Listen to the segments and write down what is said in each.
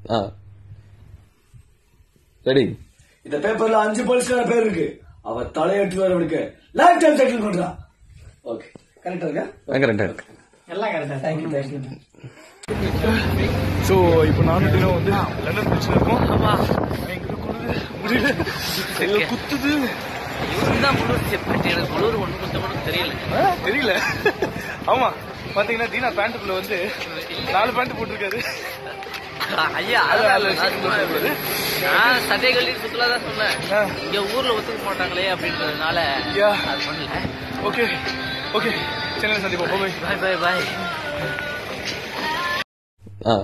ஆ ready இந்த பேப்பர்ல அஞ்சு போலீஸ்கார பேர் இருக்கு அவ தலையெட்டு வரவனுக்கு லைஃப் டைம் செட்டில் பண்றா ஓகே கரெக்டா இருக்கா கரெக்டா இருக்கு எல்லாம் கரெக்டா தேங்க்யூ தேங்க்யூ ஸோ இப்போ நானும் தினம் வந்து லண்டன் பீச்சில் இருக்கோம் எங்களுக்கு குளிரு முடியல எங்களுக்கு குத்துது தான் குளிர் பட் எனக்கு குளிர் ஒன்றும் கொஞ்சம் கூட தெரியல ஆ, தெரியல ஆமா பாத்தீங்கன்னா தீனா பேண்ட்டுக்குள்ள வந்து நாலு பேண்ட் போட்டிருக்காரு ஐயா அது அதான் நல்ல நான் விஷயம் சொன்னேன். சொல்றது. நான் சட்டை கழட்டி சுத்தலா தான் சொன்னேன் ஆ. இங்க ஊர்ல ஒத்துக்க மாட்டாங்களே அப்படின்றதுனால Yeah. அது பண்ணல ஓகே ஓகே சென்னையில் சந்திப்போம் போய் பாய் பாய் பாய் ஆ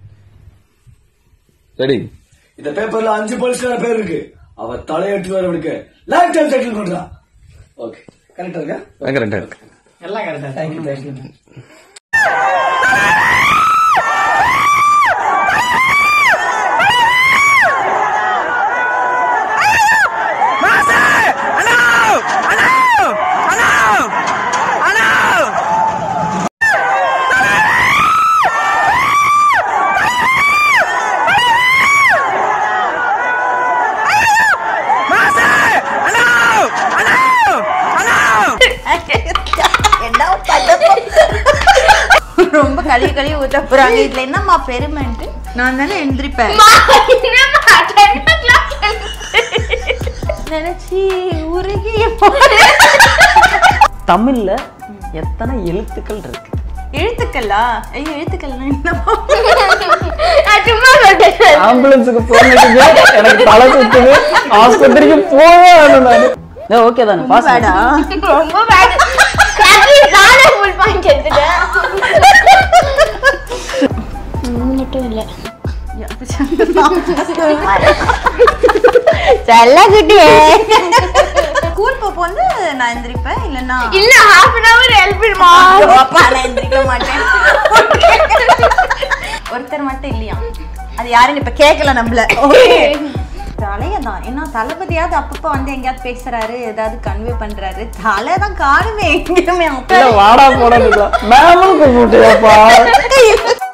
ரெடி இந்த பேப்பர்ல அஞ்சு போலீஸ்கார பேர் இருக்கு அவ தலையெட்டு வரவனுக்கு லைஃப் டைம் செட்டில் பண்றா ஓகே கரெக்டா இருக்கா கரெக்டா இருக்கு எல்லாம் கரெக்டா தேங்க்யூ தேங்க்யூ என்ன பண்ண ரொம்ப கழுவி கழுவி ஊத்த போறாங்க இதுல என்னம்மா பெருமைன்ட்டு நான் தானே எழுந்திருப்பேன் நினைச்சி உருகி தமிழ்ல எத்தனை எழுத்துக்கள் இருக்கு எழுத்துக்கல்லா ஐயோ எழுத்துக்கள்னா என்னப்பா ஆம்புலன்ஸுக்கு போன் எனக்கு தலை சுத்துது ஆஸ்பத்திரிக்கு போவே வேணும் நான் ஓகே தானே பாஸ் வேடா ரொம்ப பேட் நானே ஃபுல் பாயிண்ட் எடுத்துட்டேன் ஒண்ணு மட்டும் இல்ல செல்ல குட்டியே ஸ்கூல் போப்போ வந்து நான் எந்திரிப்பேன் இல்லைன்னா இல்ல ஹாஃப் அன் அவர் ஹெல்ப் பண்ணுமா அப்பா, நான் எந்திரிக்க மாட்டேன் ஒருத்தர் மட்டும் இல்லையா அது யாருன்னு இப்ப கேட்கல நம்மள தலையதான் ஏன்னா தளபதியாவது அப்பப்ப வந்து எங்கேயாவது பேசுறாரு ஏதாவது கன்வே பண்றாரு தலை தான் காணுமே எங்கேயுமே இல்ல வாடா போடா மேமும் கூப்பிட்டுப்பா